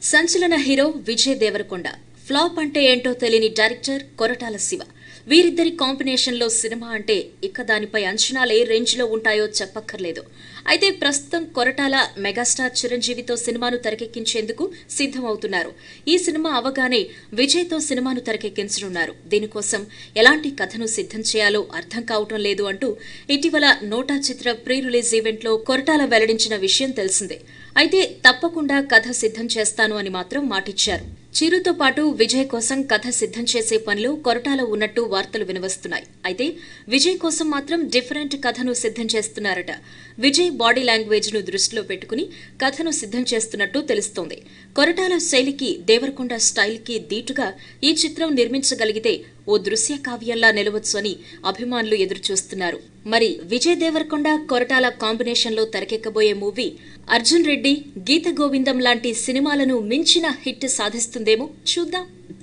సంచలన hero Vijay Devarakonda flop అంటే ఏంటో తెలియని డైరెక్టర్ కొరటాల శివ వీరిద్దరి కాంబినేషన్లో సినిమా అంటే ఇక దానిపై అంచనాలు ఏ రేంజ్లో ఉంటాయో చెప్పక్కర్లేదు అయితే ప్రస్తుతం కొరటాల మెగాస్టార్ చిరంజీవితో సినిమాను తెరకెక్కించేందుకు సిద్ధమవుతున్నారు ఈ సినిమా అవగానే విజయ్తో సినిమాను తెరకెక్కించనున్నారు దీనికోసం ఎలాంటి కథను సిద్ధం చేయాలో అర్థం కావటం లేదు అంటూ ఇటీవల నోటా చిత్ర ప్రీ రిలీజ్ ఈవెంట్లో కొరటాల వెల్లడించిన విషయం తెలిసిందే అయితే తప్పకుండా కథ సిద్ధం చేస్తాను అని మాత్రం మాటిచ్చారు చిరుతో పాటు విజయ్ కోసం కథ సిద్ధం చేసే పనిలో కొరటాల ఉన్నట్టు వార్తలు వినవస్తున్నాయి అయితే విజయ్ కోసం మాత్రం డిఫరెంట్ కథను సిద్ధం చేస్తున్నారట విజయ్ బాడీ లాంగ్వేజ్ ను దృష్టిలో పెట్టుకుని కథను సిద్ధం చేస్తున్నట్టు తెలుస్తోంది కొరటాల శైలికి దేవరకొండ స్టైల్ కి దీటుగా ఈ చిత్రం నిర్మించగలిగితే ఓ దృశ్య కావ్యంలా నిలవచ్చు అని అభిమానులు ఎదురుచూస్తున్నారు మరి విజయ్ దేవరకొండ కొరటాల కాంబినేషన్ లో తెరకెక్కబోయే మూవీ అర్జున్ రెడ్డి గీత గోవిందం లాంటి సినిమాలను మించిన హిట్ సాధిస్తుందేమో చూద్దాం